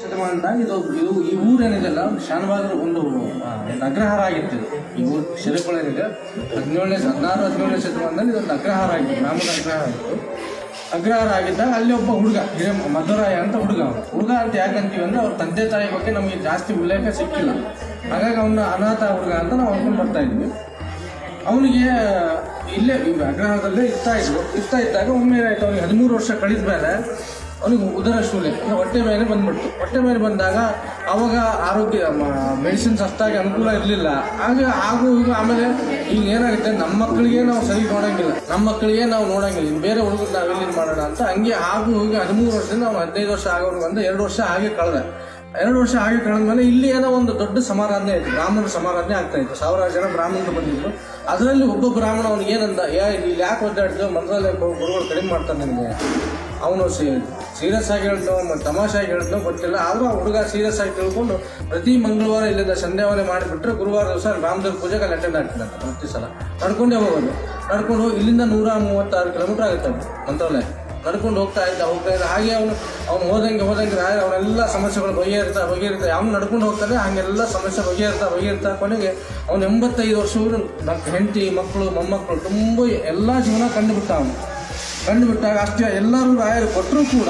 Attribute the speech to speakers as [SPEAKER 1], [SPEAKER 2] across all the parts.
[SPEAKER 1] ಶತಮಾನದಾಗ ಇದು ಇದು ಈ ಊರೇನಿದೆಲ್ಲ ಶಾನವಾಗರ ಒಂದು ಆ, ಒಂದು ಅಗ್ರಹಾರ ಆಗಿತ್ತು ಇದು. ಈ ಊರು ಶಿರಕೊಳ ಏನಿದೆ ಹದಿನೇಳನೇ ಹದಿನಾರು ಹದಿನೇಳನೇ ಶತಮಾನದಲ್ಲಿ ಇದೊಂದು ಅಗ್ರಹಾರ ಆಗಿತ್ತು ಗ್ರಾಮದ ಅಗ್ರಹಾರ ಆಗಿತ್ತು ಅಗ್ರಹಾರ ಆಗಿದ್ದಾಗ ಅಲ್ಲಿ ಒಬ್ಬ ಹುಡುಗ ಹಿರಿಯ ಮಧುರಾಯ ಅಂತ ಹುಡುಗ ಅವನು ಹುಡುಗ ಅಂತ ಯಾಕಂತೀವಿ ಅಂದ್ರೆ ಅವ್ರ ತಂದೆ ತಾಯಿ ಬಗ್ಗೆ ನಮಗೆ ಜಾಸ್ತಿ ಉಲ್ಲೇಖ ಸಿಕ್ಕಿಲ್ಲ ಹಾಗಾಗಿ ಅವನ ಅನಾಥ ಹುಡುಗ ಅಂತ ನಾವು ಅನ್ಕೊಂಡು ಬರ್ತಾ ಇದ್ವಿ ಅವನಿಗೆ ಇಲ್ಲೇ ಈ ಅಗ್ರಹಾರದಲ್ಲೇ ಇರ್ತಾ ಇದ್ರು ಇರ್ತಾ ಇದ್ದಾಗ ಒಮ್ಮೆ ಏನಾಯ್ತು ಅವನಿಗೆ ಹದಿಮೂರು ವರ್ಷ ಕಳೆದ ಮೇಲೆ ಅವನಿಗೆ ಉದರ ಶೂಲೆ ಅಂದ್ರೆ ಹೊಟ್ಟೆ ಮೇಲೆ ಬಂದ್ಬಿಡ್ತು ಹೊಟ್ಟೆ ಮೇಲೆ ಬಂದಾಗ ಅವಾಗ ಆರೋಗ್ಯ ಮೆಡಿಸಿನ್ಸ್ ಅಷ್ಟಾಗಿ ಅನುಕೂಲ ಇರಲಿಲ್ಲ ಆಗ ಹಾಗೂ ಈಗ ಆಮೇಲೆ ಈಗ ಏನಾಗುತ್ತೆ ನಮ್ಮ ಮಕ್ಕಳಿಗೆ ನಾವು ಸರಿ ನೋಡಂಗಿಲ್ಲ ನಮ್ಮ ಮಕ್ಕಳಿಗೆ ನಾವು ನೋಡಂಗಿಲ್ಲ ಇನ್ನು ಬೇರೆ ಹುಡುಗರು ನಾವು ಎಲ್ಲಿ ಮಾಡೋಣ ಅಂತ ಹಂಗೆ ಹಾಗೂ ಹೀಗೆ ಹದಿಮೂರು ವರ್ಷದಿಂದ ನಾವು ಹದಿನೈದು ವರ್ಷ ಆಗೋರು ಬಂದು ಎರಡು ವರ್ಷ ಹಾಗೆ ಕಳೆದ ಎರಡು ವರ್ಷ ಹಾಗೆ ಕಳೆದ್ಮೇಲೆ ಇಲ್ಲಿ ಏನೋ ಒಂದು ದೊಡ್ಡ ಸಮಾರಾಧನೆ ಆಯ್ತು ಬ್ರಾಹ್ಮಣರ ಸಮಾರಾಧನೆ ಆಗ್ತಾ ಇತ್ತು ಸಾವಿರಾರು ಜನ ಬ್ರಾಹ್ಮಣರು ಬಂದಿದ್ರು ಅದರಲ್ಲಿ ಒಬ್ಬ ಬ್ರಾಹ್ಮಣ ಅವ್ನಿಗೆ ಏನಂದ ಯಾ ಇಲ್ಲಿ ಯಾಕೆ ಒದ್ದಾಡ್ತು ಮಂತ್ರಾಲಯ ಗುರುಗಳು ಕಡಿಮೆ ಮಾಡ್ತಾನೆ ನಿನಗೆ ಅವನು ಸೀರಿಯಸ್ ಆಗಿ ಹೇಳ್ತೋ ಮತ್ತು ತಮಾಷೆಯಾಗಿ ಹೇಳ್ತೋ ಗೊತ್ತಿಲ್ಲ ಆದರೂ ಆ ಹುಡುಗ ಸೀರಿಯಸ್ ಆಗಿ ತಿಳ್ಕೊಂಡು ಪ್ರತಿ ಮಂಗಳವಾರ ಇಲ್ಲಿಂದ ಸಂಧ್ಯಾವನೆ ಮಾಡಿಬಿಟ್ರೆ ಗುರುವಾರ ದಿವಸ ರಾಮದೇವ್ರ ಪೂಜೆಗೆ ಅಲ್ಲಿ ಅಟೆಂಡ್ ಆಗ್ತಿದ್ದಂತೆ ಪ್ರತಿ ಸಲ ನಡ್ಕೊಂಡೇ ಹೋಗೋದು ನಡ್ಕೊಂಡು ಹೋಗಿ ಇಲ್ಲಿಂದ ನೂರ ಮೂವತ್ತಾರು ಕಿಲೋಮೀಟರ್ ಆಗುತ್ತೆ ಅವ್ನು ಮಂತ್ರಾಲಯ ನಡ್ಕೊಂಡು ಹೋಗ್ತಾ ಇದ್ದ ಹೋಗ್ತಾ ಇದ್ದ ಹಾಗೆ ಅವನು ಅವ್ನು ಹೋದಂಗೆ ಹೋದಂಗೆ ರಾಯ ಅವನೆಲ್ಲ ಸಮಸ್ಯೆಗಳು ಬಗೆಹರಿತಾ ಬಗೆಹರಿತಾ ಅವ್ನು ನಡ್ಕೊಂಡು ಹೋಗ್ತಾನೆ ಹಂಗೆಲ್ಲ ಸಮಸ್ಯೆ ಬಗೆಹರಿತಾ ಬಗೆಹರಿತಾ ಕೊನೆಗೆ ಅವ್ನು ಎಂಬತ್ತೈದು ವರ್ಷಗಳು ಹೆಂಡತಿ ಮಕ್ಕಳು ಮೊಮ್ಮಕ್ಕಳು ತುಂಬ ಎಲ್ಲ ಜೀವನ ಕಂಡುಬಿಟ್ಟ ಅವನು ಕಂಡುಬಿಟ್ಟಾಗ ಅಷ್ಟೇ ಎಲ್ಲರೂ ರಾಯರು ಕೊಟ್ಟರು ಕೂಡ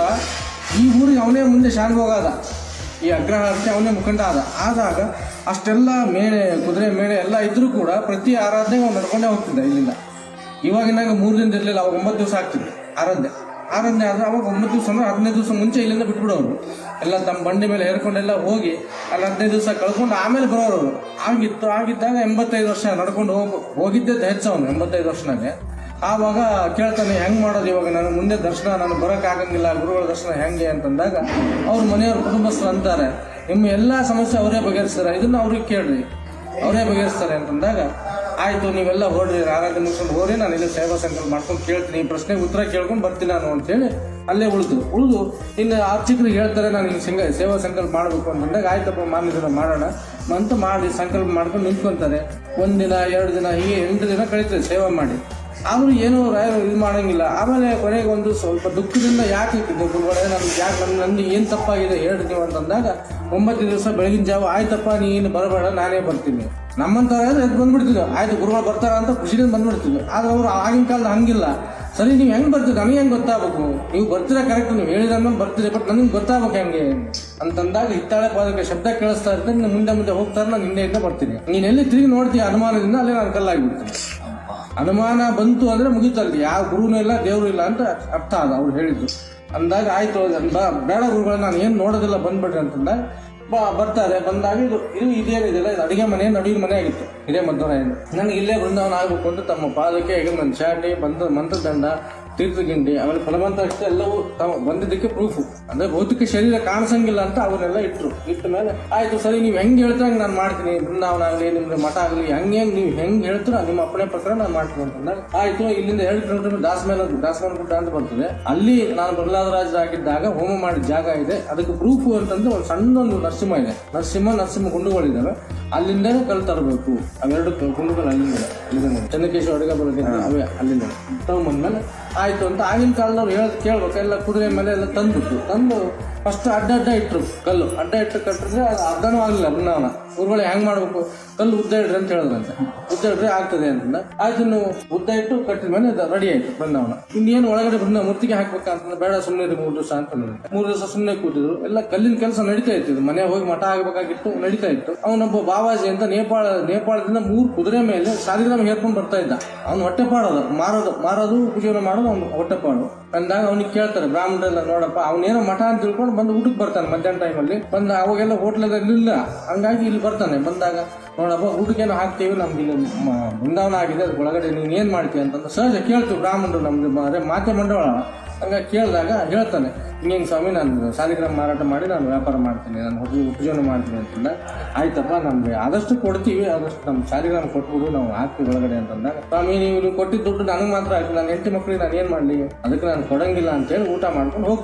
[SPEAKER 1] ಈ ಊರಿಗೆ ಅವನೇ ಮುಂದೆ ಶಾನ್ಭೋಗಾದ ಈ ಅಗ್ರಹಾರಕ್ಕೆ ಅವನೇ ಮುಖಂಡ ಆದ ಆದಾಗ ಅಷ್ಟೆಲ್ಲ ಮೇಣೆ ಕುದುರೆ ಮೇಣೆ ಎಲ್ಲ ಇದ್ರೂ ಕೂಡ ಪ್ರತಿ ಆರಾಧನೆಗೆ ಅವ್ನು ನಡ್ಕೊಂಡೇ ಹೋಗ್ತಿದ್ದ ಇಲ್ಲಿಂದ ಇವಾಗಿನಾಗ ಮೂರು ದಿನ ಇರಲಿಲ್ಲ ಅವಾಗ ಒಂಬತ್ತು ದಿವಸ ಆಗ್ತಿತ್ತು ಆರಾಧನೆ ಆರಾಧನೆ ಆದರೆ ಅವಾಗ ಒಂಬತ್ತು ದಿವಸ ಅಂದ್ರೆ ಹದಿನೈದು ದಿವಸ ಮುಂಚೆ ಇಲ್ಲಿಂದ ಬಿಟ್ಬಿಡೋರು ಎಲ್ಲ ತಮ್ಮ ಬಂಡಿ ಮೇಲೆ ಹೇರ್ಕೊಂಡೆಲ್ಲ ಹೋಗಿ ಅಲ್ಲಿ ಹದಿನೈದು ದಿವಸ ಕಳ್ಕೊಂಡು ಆಮೇಲೆ ಬರೋರು ಅವ್ರು. ಆಗಿತ್ತು ಆಗಿದ್ದಾಗ ಎಂಬತ್ತೈದು ವರ್ಷ ನಡ್ಕೊಂಡು ಹೋಗಿ ಹೋಗಿದ್ದೆ ಹೆಚ್ಚು ಅವನು ಎಂಬತ್ತೈದು ವರ್ಷನಾಗೆ ಆವಾಗ ಕೇಳ್ತಾನೆ ಹೆಂಗೆ ಮಾಡೋದು ಇವಾಗ ನಾನು ಮುಂದೆ ದರ್ಶನ ನಾನು ಬರೋಕ್ಕಾಗಂಗಿಲ್ಲ ಗುರುಗಳ ದರ್ಶನ ಹೆಂಗೆ ಅಂತಂದಾಗ ಅವ್ರ ಮನೆಯವ್ರ ಕುಟುಂಬಸ್ಥರು ಅಂತಾರೆ ನಿಮ್ಮ ಎಲ್ಲ ಸಮಸ್ಯೆ ಅವರೇ ಬಗೆಹರಿಸ್ತಾರೆ ಇದನ್ನು ಅವ್ರಿಗೆ ಕೇಳ್ರಿ ಅವರೇ ಬಗೆಹರಿಸ್ತಾರೆ ಅಂತಂದಾಗ ಆಯಿತು ನೀವೆಲ್ಲ ಹೊಡ್ರಿ ಆರಾಧನೆ ಮುಗಿಸ್ಕೊಂಡು ಹೋಗ್ರಿ ನಾನು ಇಲ್ಲಿ ಸೇವಾ ಸಂಕಲ್ಪ ಮಾಡ್ಕೊಂಡು ಕೇಳ್ತೀನಿ ಈ ಪ್ರಶ್ನೆಗೆ ಉತ್ತರ ಕೇಳ್ಕೊಂಡು ಬರ್ತೀನಿ ನಾನು ಅಂತೇಳಿ ಅಲ್ಲೇ ಉಳಿದ್ರು ಉಳಿದು ಇನ್ನು ಅರ್ಚಕರಿಗೆ ಹೇಳ್ತಾರೆ ನಾನು ಹಿಂಗೆ ಸಂಗ ಸೇವಾ ಸಂಕಲ್ಪ ಮಾಡಬೇಕು ಅಂತಂದಾಗ ಆಯ್ತಪ್ಪ ಮಾರನೇ ದಿನ ಮಾಡೋಣ ಅಂತ ಮಾಡಿ ಸಂಕಲ್ಪ ಮಾಡ್ಕೊಂಡು ನಿಂತ್ಕೊಂತಾರೆ ಒಂದಿನ ಎರಡು ದಿನ ಹೀಗೆ ಎಂಟು ದಿನ ಕಳೀತದೆ ಸೇವೆ ಮಾಡಿ ಆದರೂ ಏನೂ ರಾಯರು ಇದು ಮಾಡಂಗಿಲ್ಲ ಆಮೇಲೆ ಕೊನೆಗೆ ಒಂದು ಸ್ವಲ್ಪ ದುಃಖದಿಂದ ಯಾಕೆ ಇಟ್ಟಿದ್ದು ಗುರುಗಳೇ ನಮ್ಗೆ ಯಾಕೆ ನನ್ನ ನಂದು ಏನು ತಪ್ಪಾಗಿದೆ ಹೇಳ್ರಿ ನೀವು ಅಂತಂದಾಗ ಒಂಬತ್ತು ದಿವಸ ಬೆಳಗಿನ ಜಾವ ಆಯ್ತಪ್ಪ ನೀನು ಬರಬೇಡ ನಾನೇ ಬರ್ತೀನಿ ನಮ್ಮಂಥವ್ರು ಎದ್ದು ಬಂದ್ಬಿಡ್ತಿದ್ವು ಆಯ್ತು ಗುರುಗಳು ಬರ್ತಾರ ಅಂತ ಖುಷಿಯಿಂದ ಬಂದ್ಬಿಡ್ತಿದ್ವಿ ಆದ್ರೆ ಅವರು ಆಗಿನ ಕಾಲದ ಹಂಗಿಲ್ಲ ಸರಿ ನೀವು ಹೆಂಗೆ ಬರ್ತೀರಿ ನನಗೆ ಹೆಂಗೆ ಗೊತ್ತಾಗಬೇಕು ನೀವು ಬರ್ತೀರಾ ಕರೆಕ್ಟ್ ನೀವು ಹೇಳಿದ ಮೇಲೆ ಬರ್ತೀರಿ ಬಟ್ ನನಗೆ ಗೊತ್ತಾಗಬೇಕು ಹೆಂಗೆ ಅಂತಂದಾಗ ಹಿತ್ತಾಳೆ ಪಾದಕ್ಕೆ ಶಬ್ದ ಕೇಳಿಸ್ತಾ ಇರ್ತದೆ ನೀನು ಮುಂದೆ ಮುಂದೆ ಹೋಗ್ತಾರೆ ನಾನು ಹಿಂದೆಯಿಂದ ಬರ್ತೀನಿ ನೀನು ಎಲ್ಲಿ ತಿರುಗಿ ನೋಡ್ತೀಯ ಅನುಮಾನದಿಂದ ಅಲ್ಲೇ ನಾನು ಕಲ್ಲಾಗಿಬಿಡ್ತೀನಿ ಅನುಮಾನ ಬಂತು ಅಂದ್ರೆ ಮುಗೀತಲ್ಲಿ ಯಾವ ಗುರುನೂ ಇಲ್ಲ ದೇವರು ಇಲ್ಲ ಅಂತ ಅರ್ಥ ಅದ ಅವ್ರು ಹೇಳಿದ್ದು ಅಂದಾಗ ಆಯ್ತು ಬ- ಬೇಡ ಗುರುಗಳು ನಾನು ಏನು ನೋಡೋದಿಲ್ಲ ಬಂದ್ಬಿಡ್ರಿ ಅಂತಂದಾಗ ಬಾ ಬರ್ತಾರೆ ಬಂದಾಗ ಇದು ಇದು ಇದೇನಿದೆಲ್ಲ ಇದು ಅಡಿಗೆ ಮನೆ ನಡುವಿನ ಮನೆ ಆಗಿತ್ತು ಇದೇ ಮಧ್ವರಾಯನ ನನಗೆ ಇಲ್ಲೇ ಬೃಂದಾವನ ಆಗಬೇಕು ಅಂತ ತಮ್ಮ ಪಾದಕ್ಕೆ ಈಗ ನನ್ನ ಚಾಟಿ ಬಂದ ಮಂತ್ರದಂಡ ತೀರ್ಥಗಿಂಡಿ ಆಮೇಲೆ ಫಲವಂತಾಕ್ಷತೆ ಎಲ್ಲವೂ ತಾವು ಬಂದಿದ್ದಕ್ಕೆ ಪ್ರೂಫ್ ಅಂದ್ರೆ ಭೌತಿಕ ಶರೀರ ಕಾಣಿಸಂಗಿಲ್ಲ ಅಂತ ಅವನ್ನೆಲ್ಲ ಇಟ್ರು ಇಟ್ಟ ಮೇಲೆ ಆಯ್ತು ಸರಿ ನೀವು ಹೆಂಗೆ ಹೇಳ್ತಾರೆ ನಾನು ಮಾಡ್ತೀನಿ ಬೃಂದಾವನ ಆಗಲಿ ನಿಮ್ದು ಮಠ ಆಗಲಿ ಹೆಂಗೆ ಹೆಂಗೆ ನೀವು ಹೆಂಗೆ ಹೇಳ್ತೀರೋ ನಿಮ್ಮ ಅಪ್ಪಣೆ ಪ್ರಕಾರ ನಾನು ಮಾಡ್ತೀನಿ ಅಂತಂದಾಗ ಆಯ್ತು ಇಲ್ಲಿಂದ ಎರಡು ಕಿಲೋಮೀಟರ್ ದಾಸಮೇಲ ದಾಸಮೇಲ ಗುಡ್ಡ ಅಂತ ಬರ್ತದೆ ಅಲ್ಲಿ ನಾನು ಪ್ರಹ್ಲಾದರಾಜರಾಗಿದ್ದಾಗ ಹೋಮ ಮಾಡಿದ ಜಾಗ ಇದೆ ಅದಕ್ಕೆ ಪ್ರೂಫ್ ಅಂತಂದ್ರೆ ಒಂದು ಸಣ್ಣ ಒಂದು ನರಸಿಂಹ ಇದೆ ನರಸಿಂಹ ನರಸಿಂಹ ಗುಂಡುಗಳಿದ್ದಾವೆ ಅಲ್ಲಿಂದನೇ ಕಲ್ ತರಬೇಕು ಅವೆರಡು ಕ- ಗುಂಡುಗಳು ಅಲ್ಲಿಂದ ಅಲ್ಲಿಂದ ಚಂದ್ರಕೇಶ್ವರ ಅಡುಗೆ ಬರೋದಿಲ್ಲ ಅವೇ ಅಲ್ಲಿಂದ ತಗೊಂಬಂದ್ಮೇಲೆ ಆಯ್ತು ಅಂತ ಆಗಿನ ಕಾಲದವ್ರು ಹೇಳೋದು ಕೇಳ್ಬೇಕು ಎಲ್ಲ ಕುದುರೆ ಮೇಲೆ ಎಲ್ಲ ತಂದ್ಬಿಟ್ಟು ತಂದು ಫಸ್ಟ್ ಅಡ್ಡ ಅಡ್ಡ ಇಟ್ರು ಕಲ್ಲು ಅಡ್ಡ ಇಟ್ಟು ಕಟ್ಟಿದ್ರೆ ಅದು ಅರ್ಧನೂ ಆಗಲಿಲ್ಲ ಬೃಂದಾವನ ಊರುಗಳು ಹೆಂಗ್ ಮಾಡ್ಬೇಕು ಕಲ್ಲು ಉದ್ದ ಇಡ್ರಿ ಅಂತ ಹೇಳಿದ್ರಂತೆ ಉದ್ದ ಇಡ್ರಿ ಆಗ್ತದೆ ಅಂತಂದ ಆಯ್ತು ನೀವು ಉದ್ದ ಇಟ್ಟು ಕಟ್ಟಿದ ಮೇಲೆ ರೆಡಿ ಆಯ್ತು ಬೃಂದಾವನ ಇನ್ನೇನು ಒಳಗಡೆ ಬೃಂದ ಮೂರ್ತಿಗೆ ಹಾಕ್ಬೇಕಂತಂದ್ರೆ ಬೇಡ ಸುಮ್ಮನೆ ಮೂರು ದಿವಸ ಅಂತಂದ್ರೆ ಮೂರು ದಿವಸ ಸುಮ್ಮನೆ ಕೂತಿದ್ರು ಎಲ್ಲ ಕಲ್ಲಿನ ಕೆಲಸ ನಡೀತಾ ಇತ್ತು ಇದು ಮನೆ ಹೋಗಿ ಮಠ ಆಗಬೇಕಾಗಿತ್ತು ನಡೀತಾ ಇತ್ತು ಅವನೊಬ್ಬ ಬಾವಾಜಿ ಅಂತ ನೇಪಾಳ ನೇಪಾಳದಿಂದ ಮೂರು ಕುದುರೆ ಮೇಲೆ ಸಾಲಿಗ್ರಾಮ ಹೇರ್ಕೊಂಡು ಬರ್ತಾ ಇದ್ದ ಅವ್ನು ಹೊಟ್ಟೆಪಾಡೋದು ಮಾರೋದು ಮಾರೋದು ಉಪಜೀವನ ಮಾಡೋದು ಅವ್ನು ಹೊಟ್ಟೆಪಾಡು ಅಂದಾಗ ಅವ್ನಿಗೆ ಕೇಳ್ತಾರೆ ಬ್ರಾಹ್ಮಣರೆಲ್ಲ ನೋಡಪ್ಪ ಅವನೇನೋ ಮಠ ಅಂತ ತಿಳ್ಕೊಂಡು ಬಂದು ಊಟಕ್ಕೆ ಬರ್ತಾನೆ ಮಧ್ಯಾಹ್ನ ಟೈಮಲ್ಲಿ ಬಂದ ಅವಾಗೆಲ್ಲ ಹೋಟ್ಲದಲ್ಲಿ ಇಲ್ಲ ಹಂಗಾಗಿ ಇಲ್ಲಿ ಬರ್ತಾನೆ ಬಂದಾಗ ನೋಡಪ್ಪ ಊಟಕ್ಕೇನೋ ಹಾಕ್ತೀವಿ ನಮ್ಗೆ ಇಲ್ಲಿ ಮ- ಬೃಂದಾವನ ಆಗಿದೆ ಅದ್ರ ಒಳಗಡೆ ನೀನು ಏನು ಮಾಡ್ತೀಯ ಅಂತಂದ್ರೆ ಸಹಜ ಕೇಳ್ತೀವಿ ಬ್ರಾಹ್ಮಣರು ನಮ್ದು ಅದೇ ಮಾತೆ ಮಂಡಳ ಹಂಗಾಗಿ ಕೇಳಿದಾಗ ಹೇಳ್ತಾನೆ ಹಿಂಗೆ ಸ್ವಾಮಿ ನಾನು ಸಾಲಿಗ್ರಾಮ ಮಾರಾಟ ಮಾಡಿ ನಾನು ವ್ಯಾಪಾರ ಮಾಡ್ತೀನಿ ನಾನು ಹೋಗಿ ಉಪಜೀವನ ಮಾಡ್ತೀನಿ ಅಂತಂದ ಆಯ್ತಪ್ಪ ನಮ್ಗೆ ಆದಷ್ಟು ಕೊಡ್ತೀವಿ ಆದಷ್ಟು ನಮ್ಮ ಸಾಲಿಗ್ರಾಮ ಕೊಟ್ಬಿಡು ನಾವು ಹಾಕ್ತೀವಿ ಒಳಗಡೆ ಅಂತಂದಾಗ ಸ್ವಾಮಿ ನೀವು ನೀವು ಕೊಟ್ಟಿದ್ದ ದುಡ್ಡು ನನಗೆ ಮಾತ್ರ ಆಯ್ತು ನನ್ನ ಹೆಂಡತಿ ಮಕ್ಕಳಿಗೆ ನಾನು ಏನು ಮಾಡಲಿ ಅದಕ್ಕೆ ನಾನು ಕೊಡಂಗಿಲ್ಲ ಅಂತೇಳಿ ಊಟ ಮಾಡ್ಕೊಂಡು ಹೋಗ್ತಾನೆ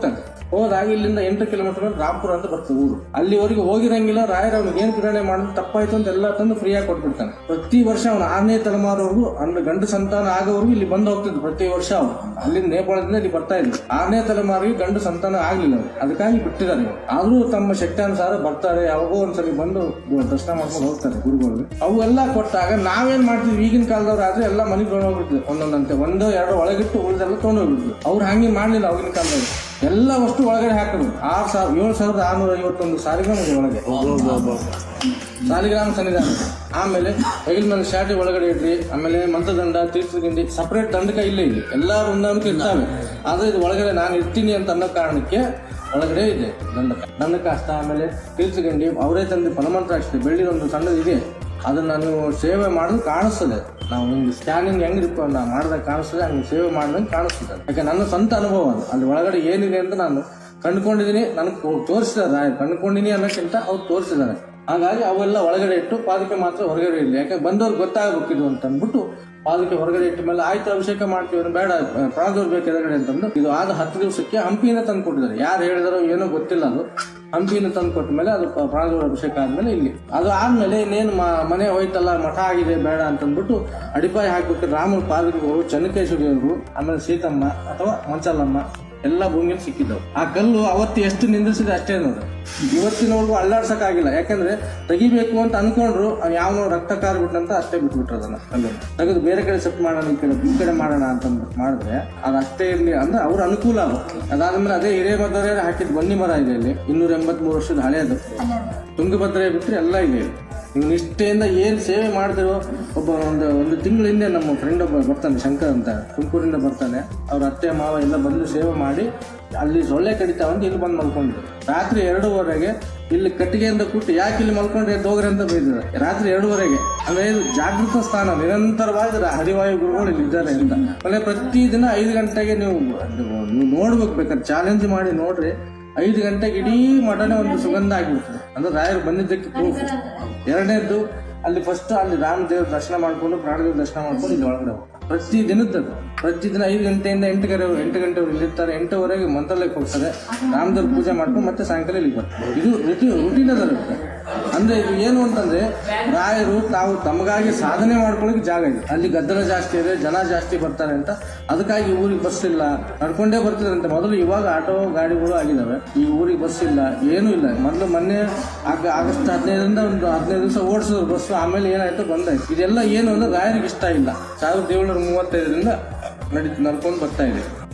[SPEAKER 1] ಹೋದಾಗ ಇಲ್ಲಿಂದ ಎಂಟು ಕಿಲೋಮೀಟರ್ ಮೇಲೆ ರಾಂಪುರ ಅಂತ ಬರ್ತದೆ ಊರು ಅಲ್ಲಿವರೆಗೆ ಹೋಗಿರಂಗಿಲ್ಲ ರಾಯರ ಅವ್ನಿಗೆ ಏನ್ ಕಿರಣೆ ಮಾಡಿದ್ರೆ ತಪ್ಪಾಯ್ತು ಅಂತ ಎಲ್ಲ ತಂದು ಫ್ರೀಯಾಗಿ ಕೊಟ್ಬಿಡ್ತಾನೆ ಪ್ರತಿ ವರ್ಷ ಅವನು ಆರನೇ ತಲೆಮಾರವರೆಗೂ ಅಂದ್ರೆ ಗಂಡು ಸಂತಾನ ಆಗೋವರೆಗೂ ಇಲ್ಲಿ ಬಂದು ಹೋಗ್ತಿದ್ರು ಪ್ರತಿ ವರ್ಷ ಅವನು ಅಲ್ಲಿಂದ ನೇಪಾಳದಿಂದ ಇಲ್ಲಿ ಬರ್ತಾ ಇದ್ರು ಆರನೇ ತಲೆಮಾರಿಗೆ ಗಂಡು ಸಂತಾನ ಆಗ್ಲಿಲ್ಲ ಅವ್ರು ಅದಕ್ಕಾಗಿ ಬಿಟ್ಟಿದ್ದಾರೆ ಇವಾಗ ಆದ್ರೂ ತಮ್ಮ ಶಕ್ತಾನುಸಾರ ಬರ್ತಾರೆ ಯಾವಾಗೋ ಒಂದ್ಸಲಿ ಬಂದು ದರ್ಶನ ಮಾಡ್ಕೊಂಡು ಹೋಗ್ತಾರೆ ಗುರುಗಳು ಅವೆಲ್ಲ ಕೊಟ್ಟಾಗ ನಾವೇನ್ ಮಾಡ್ತಿದ್ವಿ ಈಗಿನ ಕಾಲದವ್ರು ಆದ್ರೆ ಎಲ್ಲ ಮನೆಗೆ ತೊಗೊಂಡು ಹೋಗ್ಬಿಡ್ತಿದ್ರು ಒಂದೊಂದಂತೆ ಒಂದು ಎರಡು ಒಳಗಿಟ್ಟು ಉಳಿದೆಲ್ಲ ತೊಗೊಂಡು ಹೋಗ್ಬಿಡ್ತಿದ್ರು ಅವ್ರು ಹಂಗೆ ಮಾಡ್ಲಿಲ್ಲ ಅವಾಗಿನ ಕಾಲದಲ್ಲಿ ಎಲ್ಲ ವಸ್ತು ಒಳಗಡೆ ಹಾಕಿದ್ರು ಆರು ಸಾವಿರ ಏಳು ಸಾವಿರದ ಆರ್ನೂರ ಐವತ್ತೊಂದು ಸಾರಿಗ್ರಾಮ ಇದೆ ಒಳಗೆ ಸಾಲಿಗ್ರಾಮ ಸನ್ನಿಧಾನ ಆಮೇಲೆ ಹೆಗಲ ಮೇಲೆ ಶಾಟಿ ಒಳಗಡೆ ಇಡ್ರಿ ಆಮೇಲೆ ಮಂತ್ರದಂಡ ತೀರ್ಥಗಿಂಡಿ ಸಪರೇಟ್ ದಂಡಕ ಇಲ್ಲೇ ಇದೆ ಎಲ್ಲ ಹೊಂದಾಣಿಕೆ ಇರ್ತಾವೆ ಆದ್ರೆ ಇದು ಒಳಗಡೆ ನಾನು ಇರ್ತೀನಿ ಅಂತ ಅನ್ನೋ ಕಾರಣಕ್ಕೆ ಒಳಗಡೆ ಇದೆ ದಂಡಕ ದಂಡಕ ಹಸ್ತ ಆಮೇಲೆ ತೀರ್ಥಗಂಡಿ ಅವರೇ ತಂದು ಫಲಮಂತ್ರಾಕ್ಷತೆ ಬೆಳ್ಳಿದೊಂದು ಸಣ್ಣದು ಇದೆ ಅದನ್ನ ನೀವು ಸೇವೆ ಮಾಡೋದು ಕಾಣಿಸ್ತದೆ ನಾವು ನಿಮ್ಗೆ ಸ್ಕ್ಯಾನಿಂಗ್ ಹೆಂಗಿರ್ತೀವಿ ನಾವು ಮಾಡಿದಾಗ ಕಾಣಿಸ್ತದೆ ಹಂಗೆ ಸೇವೆ ಮಾಡ್ದಂಗೆ ಕಾಣಿಸ್ತದೆ ಯಾಕೆ ನನ್ನ ಸ್ವಂತ ಅನುಭವ ಅದು ಅಲ್ಲಿ ಒಳಗಡೆ ಏನಿದೆ ಅಂತ ನಾನು ಕಂಡುಕೊಂಡಿದ್ದೀನಿ ನನಗೆ ತೋರಿಸಿದ್ದಾರೆ ಕಂಡುಕೊಂಡಿನಿ ಅನ್ನೋಕ್ಕಿಂತ ಅವ್ರು ತೋರಿಸಿದ್ದಾರೆ ಹಾಗಾಗಿ ಅವೆಲ್ಲ ಒಳಗಡೆ ಇಟ್ಟು ಪಾದಕೆ ಮಾತ್ರ ಹೊರಗಡೆ ಇರಲಿ ಯಾಕೆ ಬಂದವ್ರಿಗೆ ಗೊತ್ತಾಗಬೇಕು ಇದು ಅಂತ ಅಂದ್ಬಿಟ್ಟು ಪಾದಕೆ ಹೊರಗಡೆ ಇಟ್ಟ ಮೇಲೆ ಆಯ್ತು ಅಭಿಷೇಕ ಮಾಡ್ತೀವಿ ಅಂದ್ರೆ ಬೇಡ ಪ್ರಾಣದವ್ರು ಬೇಕು ಎದುರುಗಡೆ ಅಂತಂದು ಇದು ಆದ ಹತ್ತು ದಿವಸಕ್ಕೆ ಹಂಪಿನ ತಂದು ಕೊಟ್ಟಿದ್ದಾರೆ ಯಾರು ಹೇಳಿದಾರೋ ಏನೋ ಗೊತ್ತಿಲ್ಲ ಅದು ಹಂಪಿನ ತಂದು ಕೊಟ್ಟ ಮೇಲೆ ಅದು ಪ್ರಾಣದವ್ರ ಅಭಿಷೇಕ ಆದ್ಮೇಲೆ ಇಲ್ಲಿ ಅದು ಆದ್ಮೇಲೆ ಇನ್ನೇನು ಮ- ಮನೆ ಹೋಯ್ತಲ್ಲ ಮಠ ಆಗಿದೆ ಬೇಡ ಅಂತಂದ್ಬಿಟ್ಟು ಅಡಿಪಾಯ ಹಾಕ್ಬೇಕು ರಾಮನ ಪಾದಕಗಳು ಚನ್ನಕೇಶ್ವರಿಯವರು ಆಮೇಲೆ ಸೀತಮ್ಮ ಅಥವಾ ಮಂಚಲಮ್ಮ ಎಲ್ಲ ಭೂಮಿಯಲ್ಲಿ ಸಿಕ್ಕಿದ್ದವು ಆ ಕಲ್ಲು ಅವತ್ತು ಎಷ್ಟು ನಿಂದಿಸಿದೆ ಅಷ್ಟೇ ನೋಡಿ ಇವತ್ತಿನವರೆಗೂ ಅಲ್ಲಾಡ್ಸಕ್ಕಾಗಿಲ್ಲ ಯಾಕಂದ್ರೆ ತೆಗಿಬೇಕು ಅಂತ ಅನ್ಕೊಂಡ್ರು ಯಾವ ರಕ್ತ ಕಾರ್ಬಿಟ್ಟಂತ ಅಷ್ಟೇ ಬಿಟ್ಬಿಟ್ರು ಅದನ್ನ ಕಲ್ಲು ತೆಗೆದು ಬೇರೆ ಕಡೆ ಸೆಟ್ ಮಾಡೋಣ ಈ ಕಡೆ ಈ ಕಡೆ ಮಾಡೋಣ ಅಂತ ಅಂದ್ಬಿಟ್ಟು ಮಾಡಿದ್ರೆ ಅದು ಅಷ್ಟೇ ಇರ್ಲಿ ಅಂದ್ರೆ ಅವ್ರ ಅನುಕೂಲ ಅದು ಅದಾದ್ಮೇಲೆ ಅದೇ ಹಿರೇಮದ್ದವರೇ ಹಾಕಿದ ಬನ್ನಿ ಮರ ಇದೆ ಇಲ್ಲಿ ಇನ್ನೂರ ಎಂಬತ್ಮೂರು ವರ್ಷದ ಹಳೆಯದು ತುಂಗಭದ್ರೆ ಬಿಟ್ಟರೆ ಎಲ್ಲ ಇದೆ ಇಲ್ಲಿ. ನೀವು ನಿಷ್ಠೆಯಿಂದ ಏನು ಸೇವೆ ಮಾಡ್ತಿರೋ ಒಬ್ಬ ಒಂದು ಒಂದು ತಿಂಗಳ ಹಿಂದೆ ನಮ್ಮ ಫ್ರೆಂಡ್ ಒಬ್ಬ ಬರ್ತಾನೆ ಶಂಕರ್ ಅಂತ ತುಮಕೂರಿಂದ ಬರ್ತಾನೆ ಅವ್ರ ಅತ್ತೆ ಮಾವ ಎಲ್ಲ ಬಂದು ಸೇವೆ ಮಾಡಿ ಅಲ್ಲಿ ಸೊಳ್ಳೆ ಕಡಿತಾವಂತ ಇಲ್ಲಿ ಬಂದು ಮಲ್ಕೊಂಡಿದ್ರು ರಾತ್ರಿ ಎರಡೂವರೆಗೆ ಇಲ್ಲಿ ಕಟ್ಟಿಗೆಯಿಂದ ಕುಟ್ಟು ಯಾಕೆ ಇಲ್ಲಿ ಮಲ್ಕೊಂಡ್ರೆ ಎದ್ದು ಹೋಗ್ರಿ ಅಂತ ಬೈದಿದ್ದಾರೆ ರಾತ್ರಿ ಎರಡೂವರೆಗೆ ಅಂದ್ರೆ ಇದು ಜಾಗೃತ ಸ್ಥಾನ ನಿರಂತರವಾಗಿ ರ- ಹರಿವಾಯು ಗುರುಗಳು ಇಲ್ಲಿ ಇದ್ದಾರೆ ಅಂತ ಆಮೇಲೆ ಪ್ರತಿದಿನ ಐದು ಗಂಟೆಗೆ ನೀವು ಅದು ನೀವು ನೋಡ್ಬೇಕು ಬೇಕಾದ್ರೆ ಚಾಲೆಂಜ್ ಮಾಡಿ ನೋಡ್ರಿ ಐದು ಗಂಟೆಗೆ ಇಡೀ ಮಠನೇ ಒಂದು ಸುಗಂಧ ಆಗಿಬಿಡ್ತದೆ ಅಂದ್ರೆ ರಾಯರು ಬಂದಿದ್ದಕ್ಕೆ ಪ್ರೂಫ್ ಎರಡನೇದ್ದು ಅಲ್ಲಿ ಫಸ್ಟ್ ಅಲ್ಲಿ ರಾಮದೇವ್ರ ದರ್ಶನ ಮಾಡ್ಕೊಂಡು ಪ್ರಾಣದೇವ್ರ ದರ್ಶನ ಮಾಡ್ಕೊಂಡು ಇಲ್ಲಿ ಒಳಗಡೆ ಹೋಗ್ತಾರೆ ಪ್ರತಿ ದಿನದ್ದು ಪ್ರತಿದಿನ ಐದು ಗಂಟೆಯಿಂದ ಎಂಟು ಗಂಟೆ ಎಂಟು ಗಂಟೆವರೆಗೆ ಇಲ್ಲಿರ್ತಾರೆ ಎಂಟುವರೆಗೆ ಮಂತ್ರಾಲಯಕ್ಕೆ ಹೋಗ್ತಾರೆ ರಾಮದೇವ್ರ ಪೂಜೆ ಮಾಡ್ಕೊಂಡು ಮತ್ತೆ ಸಾಯಂಕಾಲ ಇಲ್ಲಿಗೆ ಬರ್ತಾರೆ ಇದು ರುಟಿ ರುಟೀನ್ ಅದಿರುತ್ತೆ ಅಂದ್ರೆ ಇದು ಏನು ಅಂತಂದ್ರೆ ರಾಯರು ತಾವು ತಮಗಾಗಿ ಸಾಧನೆ ಮಾಡ್ಕೊಳ್ಳೋಕೆ ಜಾಗ ಇದೆ ಅಲ್ಲಿ ಗದ್ದಲ ಜಾಸ್ತಿ ಇದೆ ಜನ ಜಾಸ್ತಿ ಬರ್ತಾರೆ ಅಂತ ಅದಕ್ಕಾಗಿ ಊರಿಗೆ ಬಸ್ ಇಲ್ಲ ನಡ್ಕೊಂಡೇ ಬರ್ತಿದ್ರಂತೆ ಮೊದಲು ಇವಾಗ ಆಟೋ ಗಾಡಿಗಳು ಆಗಿದಾವೆ ಈ ಊರಿಗೆ ಬಸ್ ಇಲ್ಲ ಏನೂ ಇಲ್ಲ ಮೊದಲು ಮೊನ್ನೆ ಆಗ ಆಗಸ್ಟ್ ಹದಿನೈದರಿಂದ ಒಂದು ಹದಿನೈದು ದಿವಸ ಓಡಿಸಿದ್ರು ಬಸ್ ಆಮೇಲೆ ಏನಾಯ್ತು ಬಂದಾಯ್ತು ಇದೆಲ್ಲ ಏನು ಅಂದ್ರೆ ರಾಯರಿಗೆ ಇಷ್ಟ ಇಲ್ಲ ಸಾವಿರದ ಏಳ್ನೂರ ಮೂವತ್ತೈದರಿಂದ ನಡಿ ನಡ್ಕೊಂಡು ಬರ್ತಾ ಇದೆ